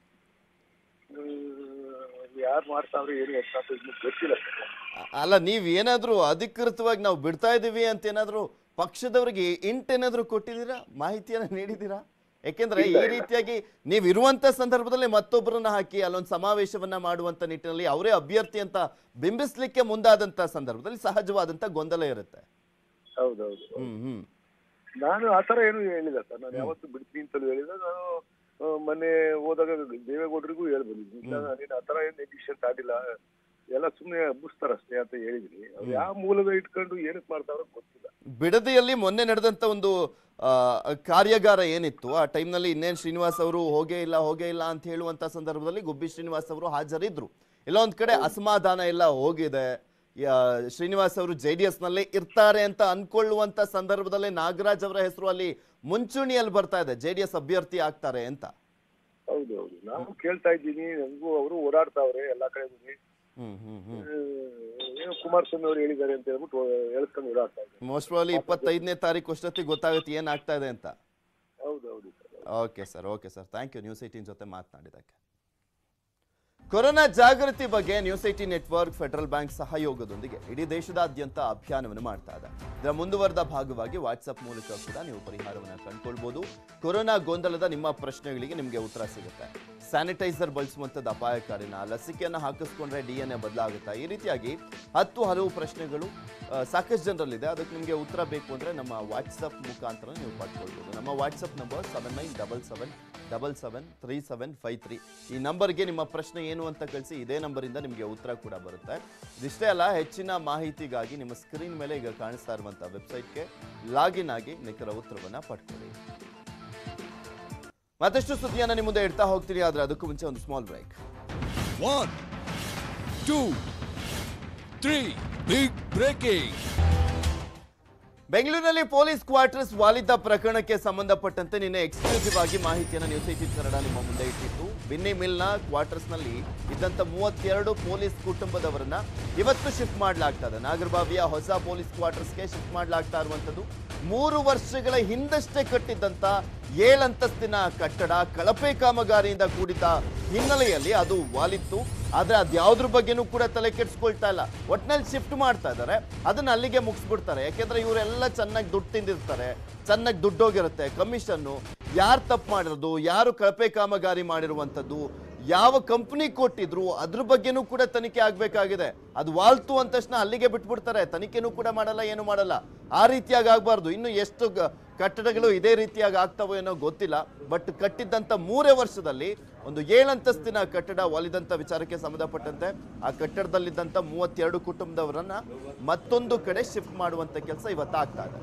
ಯಾರು ಮಾಡ್ತಾವ್ರೆ ಏನು ಗೊತ್ತಾಗ್ತದೆ ಇನ್ನು ಗೊತ್ತಿಲ್ಲ ಸರ್ ಅ- ಅಲ್ಲ ನೀವ್ ಏನಾದ್ರೂ ಅಧಿಕೃತವಾಗಿ ನಾವು ಬಿಡ್ತಾ ಇದೀವಿ ಅಂತ ಏನಾದ್ರೂ ಪಕ್ಷದವರಿಗೆ ಇಂಟ್ ಏನಾದ್ರೂ ಕೊಟ್ಟಿದ್ದೀರಾ ಮಾಹಿತಿಯನ್ನ ನೀಡಿದ್ದೀರಾ ಯಾಕೆಂದ್ರೆ ಈ ರೀತಿಯಾಗಿ ನೀವು ಇರುವಂತ ಸಂದರ್ಭದಲ್ಲಿ ಮತ್ತೊಬ್ಬರನ್ನ ಹಾಕಿ ಅಲ್ಲೊಂದು ಸಮಾವೇಶವನ್ನ ಮಾಡುವಂತ ನಿಟ್ಟಿನಲ್ಲಿ ಅವರೇ ಅಭ್ಯರ್ಥಿ ಅಂತ ಬಿಂಬಿಸ್ಲಿಕ್ಕೆ ಮುಂದಾದಂತ ಸಂದರ್ಭದಲ್ಲಿ ಸಹಜವಾದಂತ ಗೊಂದಲ ಇರುತ್ತೆ ಹೌದೌದು ಹ್ಮ್ ಹ್ಮ್ ನಾನು ಆ ಥರ ಏನು ಹೇಳಿಲ್ಲ ಸರ್ ನಾನು ಯಾವತ್ತು ಬಿಡ್ತೀನಿ ಅಂತಲೂ ಹೇಳಿಲ್ಲ ನಾನು ಆ, ಮೊನ್ನೆ ಹೋದಾಗ ದೇವೇಗೌಡರಿಗೂ ಹೇಳ್ಬಂದಿದ್ದೀನಿ ಇಲ್ಲ ನೀನು ಆ ಥರ ಏನು ಡಿಸಿಷನ್ ಆಗಿಲ್ಲ ಎಲ್ಲ ಸುಮ್ಮನೆ ಹಬ್ಬಿಸ್ತಾರ ಅಷ್ಟೇ ಅಂತ ಹೇಳಿದೀನಿ ಅವ್ರು ಯಾವ ಮೂಲದ ಇಟ್ಕೊಂಡು ಏನಕ್ಕೆ ಮಾಡ್ತಾರೋ ಗೊತ್ತಿಲ್ಲ ಬಿಡದಿಯಲ್ಲಿ ಮೊನ್ನೆ ನಡೆದಂತ ಒಂದು ಆ, ಕಾರ್ಯಾಗಾರ ಏನಿತ್ತು ಆ ಟೈಮ್ನಲ್ಲಿ ಇನ್ನೇನು ಶ್ರೀನಿವಾಸ್ ಅವರು ಹೋಗೇ ಇಲ್ಲ ಹೋಗೇ ಇಲ್ಲ ಅಂತ ಹೇಳುವಂತ ಸಂದರ್ಭದಲ್ಲಿ ಗುಬ್ಬಿ ಶ್ರೀನಿವಾಸ್ ಅವರು ಹಾಜರಿದ್ರು ಎಲ್ಲ ಒಂದ್ ಕಡೆ ಅಸಮಾಧಾನ ಎಲ್ಲ ಹೋಗಿದೆ ಯಾ- ಶ್ರೀನಿವಾಸ್ ಅವರು ಜೆ ಡಿ ಎಸ್ನಲ್ಲೇ ಇರ್ತಾರೆ ಅಂತ ಅನ್ಕೊಳ್ಳುವಂತ ಸಂದರ್ಭದಲ್ಲೇ ನಾಗರಾಜ್ ಅವರ ಹೆಸರು ಅಲ್ಲಿ ಮುಂಚೂಣಿಯಲ್ಲಿ ಬರ್ತಾ ಇದೆ ಜೆ ಡಿ ಎಸ್ ಅಭ್ಯರ್ಥಿ ಆಗ್ತಾರೆ ಅಂತ ಹೌದು ಹೌದು ನಾನು ಕೇಳ್ತಾ ಇದ್ದೀನಿ ನನಗೂ ಅವರು ಓಡಾಡ್ತಾವ್ರೆ ಎಲ್ಲಾ ಕಡೆ ಹ್ಮ್ ಹ್ಮ್ ಹ್ಮ್ ಏನೋ ಕುಮಾರಸ್ವಾಮಿ ಅವರು ಹೇಳಿದ್ದಾರೆ ಅಂತ ಹೇಳ್ಬಿಟ್ಟು ಹೇಳ್ಕೊಂಡು ಓಡಾಡ್ತಾ ಇದ್ದಾರೆ ಮೋಸ್ಟ್ ಪ್ರಾಬಲಿ ಇಪ್ಪತ್ತೈದನೇ ತಾರೀಕು ಅಷ್ಟೊತ್ತಿಗೆ ಗೊತ್ತಾಗುತ್ತೆ ಏನಾಗ್ತಾ ಇದೆ ಅಂತ ಹೌದು ಹೌದು sir okay sir okay sir thank you news eighteen ಜೊತೆ ಮಾತನಾಡಿದ್ದಕ್ಕೆ ಕೊರೋನಾ ಜಾಗೃತಿ ಬಗ್ಗೆ news eighteen network federal bank ಸಹಯೋಗದೊಂದಿಗೆ ಇಡೀ ದೇಶದಾದ್ಯಂತ ಅಭಿಯಾನವನ್ನು ಮಾಡ್ತಾ ಇದೆ ಇದರ ಮುಂದುವರೆದ ಭಾಗವಾಗಿ ವಾಟ್ಸ್ಆಪ್ ಮೂಲಕ ಕೂಡ ನೀವು ಪರಿಹಾರವನ್ನು ಕಂಡುಕೊಳ್ಬಹುದು ಕೊರೋನಾ ಗೊಂದಲದ ನಿಮ್ಮ ಪ್ರಶ್ನೆಗಳಿಗೆ ನಿಮಗೆ ಉತ್ತರ ಸಿಗುತ್ತೆ ಸ್ಯಾನಿಟೈಸರ್ ಬಳಸುವಂಥದ್ದು ಅಪಾಯಕಾರಿನ ಲಸಿಕೆಯನ್ನು ಹಾಕಿಸ್ಕೊಂಡ್ರೆ ಡಿ ಎನ್ ಎ ಬದಲಾಗುತ್ತಾ ಈ ರೀತಿಯಾಗಿ ಹತ್ತು ಹಲವು ಪ್ರಶ್ನೆಗಳು ಆ, ಸಾಕಷ್ಟು ಜನರಲ್ಲಿದೆ ಅದಕ್ಕೆ ನಿಮಗೆ ಉತ್ತರ ಬೇಕು ಅಂದರೆ ನಮ್ಮ ವಾಟ್ಸಪ್ ಮುಖಾಂತರ ನೀವು ಪಡ್ಕೊಳ್ಬೋದು ನಮ್ಮ WhatsApp number seven nine double seven double seven three seven five three ಈ ನಂಬರ್ಗೆ ನಿಮ್ಮ ಪ್ರಶ್ನೆ ಏನು ಅಂತ ಕಳಿಸಿ ಇದೇ ನಂಬರಿಂದ ನಿಮಗೆ ಉತ್ತರ ಕೂಡ ಬರುತ್ತೆ ಇದಿಷ್ಟೇ ಅಲ್ಲ ಹೆಚ್ಚಿನ ಮಾಹಿತಿಗಾಗಿ ನಿಮ್ಮ ಸ್ಕ್ರೀನ್ ಮೇಲೆ ಈಗ ಕಾಣಿಸ್ತಾ ಇರುವಂಥ ವೆಬ್ಸೈಟ್ಗೆ ಲಾಗಿನ್ ಆಗಿ ನಿಖರ ಉತ್ತರವನ್ನು ಪಡ್ಕೊಳ್ಳಿ ಮತ್ತಷ್ಟು ಸುದ್ದಿಯನ್ನು ನಿಮ್ಮ ಮುಂದೆ ಇಡ್ತಾ ಹೋಗ್ತೀನಿ ಆದರೆ ಅದಕ್ಕೂ ಮುಂಚೆ ಒಂದು small break One, two, three. Big breaking. ಬೆಂಗಳೂರಿನಲ್ಲಿ ಪೊಲೀಸ್ ಕ್ವಾರ್ಟರ್ಸ್ ವಾಲಿದ್ದ ಪ್ರಕರಣಕ್ಕೆ ಸಂಬಂಧಪಟ್ಟಂತೆ ನಿನ್ನೆ ಎಕ್ಸ್ಕ್ಲೂಸಿವ್ ಆಗಿ ಮಾಹಿತಿಯನ್ನು ನ್ಯೂಸ್ ಏಟೀನ್ ಕನ್ನಡ ನಿಮ್ಮ ಮುಂದೆ ಇಟ್ಟಿತ್ತು ಬಿನ್ನಿ ಮಿಲ್ನ ಕ್ವಾರ್ಟರ್ಸ್ನಲ್ಲಿ ಇದ್ದಂಥ ಮೂವತ್ತೆರಡು ಪೊಲೀಸ್ ಕುಟುಂಬದವರನ್ನ ಇವತ್ತು ಶಿಫ್ಟ್ ಮಾಡಲಾಗ್ತದೆ ನಾಗರಬಾವಿಯ ಹೊಸ ಪೊಲೀಸ್ ಕ್ವಾರ್ಟರ್ಸ್ಗೆ ಶಿಫ್ಟ್ ಮಾಡಲಾಗ್ತಾ ಇರುವಂಥದ್ದು ಮೂರು ವರ್ಷಗಳ ಹಿಂದಷ್ಟೇ ಕಟ್ಟಿದ್ದಂಥ ಏಳಂತಸ್ತಿನ ಕಟ್ಟಡ ಕಳಪೆ ಕಾಮಗಾರಿಯಿಂದ ಕೂಡಿದ ಹಿನ್ನೆಲೆಯಲ್ಲಿ ಅದು ವಾಲಿತ್ತು ಆದ್ರೆ ಅದ್ಯಾವ್ದ್ರ ಬಗ್ಗೆನೂ ಕೂಡ ತಲೆ ಕೆಡಿಸ್ಕೊಳ್ತಾ ಇಲ್ಲ ಒಟ್ನಲ್ಲಿ ಶಿಫ್ಟ್ ಮಾಡ್ತಾ ಇದ್ದಾರೆ ಅದನ್ನ ಅಲ್ಲಿಗೆ ಮುಗಿಸ್ಬಿಡ್ತಾರೆ ಯಾಕೆಂದ್ರೆ ಇವರೆಲ್ಲ ಚೆನ್ನಾಗಿ ದುಡ್ಡು ತಿಂದಿರ್ತಾರೆ ಚೆನ್ನಾಗಿ ದುಡ್ಡೋಗಿರುತ್ತೆ ಕಮಿಷನ್ನು ಯಾರು ತಪ್ಪು ಮಾಡಿರೋದು ಯಾರು ಕಳಪೆ ಕಾಮಗಾರಿ ಮಾಡಿರುವಂಥದ್ದು ಯಾವ ಕಂಪ್ನಿ ಕೊಟ್ಟಿದ್ರು ಅದ್ರ ಬಗ್ಗೆನೂ ಕೂಡ ತನಿಖೆ ಆಗ್ಬೇಕಾಗಿದೆ ಅದು ವಾಲ್ತು ಅಂದ ತಕ್ಷಣ ಅಲ್ಲಿಗೆ ಬಿಟ್ಬಿಡ್ತಾರೆ ತನಿಖೆನೂ ಕೂಡ ಮಾಡಲ್ಲ ಏನು ಮಾಡಲ್ಲ ಆ ರೀತಿಯಾಗಿ ಆಗ್ಬಾರ್ದು ಇನ್ನು ಎಷ್ಟು ಗ- ಕಟ್ಟಡಗಳು ಇದೇ ರೀತಿಯಾಗಿ ಆಗ್ತಾವೋ ಏನೋ ಗೊತ್ತಿಲ್ಲ ಬಟ್ ಕಟ್ಟಿದ್ದಂಥ ಮೂರೇ ವರ್ಷದಲ್ಲಿ ಒಂದು ಏಳಂತಸ್ತಿನ ಕಟ್ಟಡ ಒಲಿದಂಥ ವಿಚಾರಕ್ಕೆ ಸಂಬಂಧಪಟ್ಟಂತೆ ಆ ಕಟ್ಟಡದಲ್ಲಿದ್ದಂಥ ಮೂವತ್ತೆರಡು ಕುಟುಂಬದವರನ್ನ ಮತ್ತೊಂದು ಕಡೆ ಶಿಫ್ಟ್ ಮಾಡುವಂತ ಕೆಲಸ ಇವತ್ತು ಆಗ್ತಾ ಇದೆ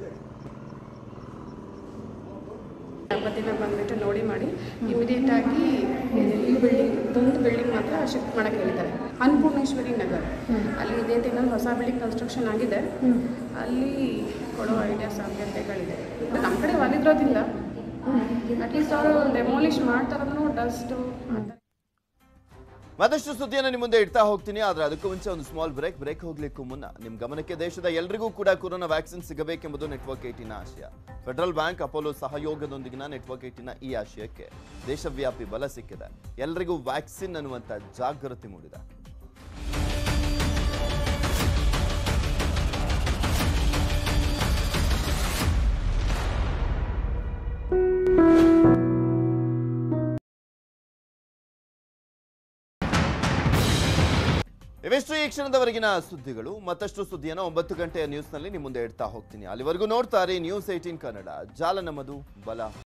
ದಿನ ಬಂದ್ಬಿಟ್ಟು ನೋಡಿ ಮಾಡಿ ಇಮಿಡಿಯೇಟ್ ಆಗಿ ಈ ಬಿಲ್ಡಿಂಗ್ ಒಂದು ಬಿಲ್ಡಿಂಗ್ ಮಾತ್ರ ಶಿಫ್ಟ್ ಮಾಡಕ್ಕೆ ಹೇಳಿದ್ದಾರೆ ಅನ್ನಪೂರ್ಣೇಶ್ವರಿ ನಗರ್ ಅಲ್ಲಿ ಇದೇ ತಿಂಗಳು ಹೊಸ ಬಿಲ್ಡಿಂಗ್ ಕನ್ಸ್ಟ್ರಕ್ಷನ್ ಆಗಿದೆ ಅಲ್ಲಿ ಕೊಡೋ ಐಡಿಯಾಸ್ ಅಭ್ಯರ್ಥಿಗಳಿದೆ ನಮ್ಮ ಕಡೆ ಒಲಿದ್ರೋದಿಲ್ಲ ಅಟ್ಲೀಸ್ಟ್ ಅವರು ಡೆಮಾಲಿಷ್ ಮಾಡ್ತಾರನ್ನು ಡಸ್ಟು ಆ ಥರ ಮತ್ತಷ್ಟು ಸುದ್ದಿಯನ್ನು ನಿಮ್ಮ ಮುಂದೆ ಇಡ್ತಾ ಹೋಗ್ತೀನಿ ಆದ್ರೆ ಅದಕ್ಕೂ ಮುಂಚೆ ಒಂದು ಸ್ಮಾಲ್ ಬ್ರೇಕ್ ಬ್ರೇಕ್ ಹೋಗ್ಲಿಕ್ಕೂ ಮುನ್ನ ನಿಮ್ ಗಮನಕ್ಕೆ ದೇಶದ ಎಲ್ರಿಗೂ ಕೂಡ ಕೊರೋನಾ ವ್ಯಾಕ್ಸಿನ್ ಸಿಗಬೇಕೆಂಬುದು ನೆಟ್ವರ್ಕ್ ಏಟಿನ ಆಶಯ ಫೆಡರಲ್ ಬ್ಯಾಂಕ್ ಅಪೋಲೋ ಸಹಯೋಗದೊಂದಿಗಿನ ನೆಟ್ವರ್ಕ್ ಏಟಿನ ಈ ಆಶಯಕ್ಕೆ ದೇಶವ್ಯಾಪಿ ಬಲ ಸಿಕ್ಕಿದೆ ಎಲ್ರಿಗೂ ವ್ಯಾಕ್ಸಿನ್ ಅನ್ನುವಂತ ಜಾಗೃತಿ ಮೂಡಿದೆ ಇವೆಷ್ಟು ಈ ಕ್ಷಣದವರೆಗಿನ ಸುದ್ದಿಗಳು ಮತ್ತಷ್ಟು ಸುದ್ದಿಯನ್ನು ಒಂಬತ್ತು ಗಂಟೆಯ ನ್ಯೂಸ್ನಲ್ಲಿ ನಿಮ್ಮ ಮುಂದೆ ಇಡ್ತಾ ಹೋಗ್ತೀನಿ ಅಲ್ಲಿವರೆಗೂ ನೋಡ್ತಾರೆ ನ್ಯೂಸ್ ಏಟೀನ್ ಕನ್ನಡ ಜಾಲ ನಮ್ಮದು ಬಲ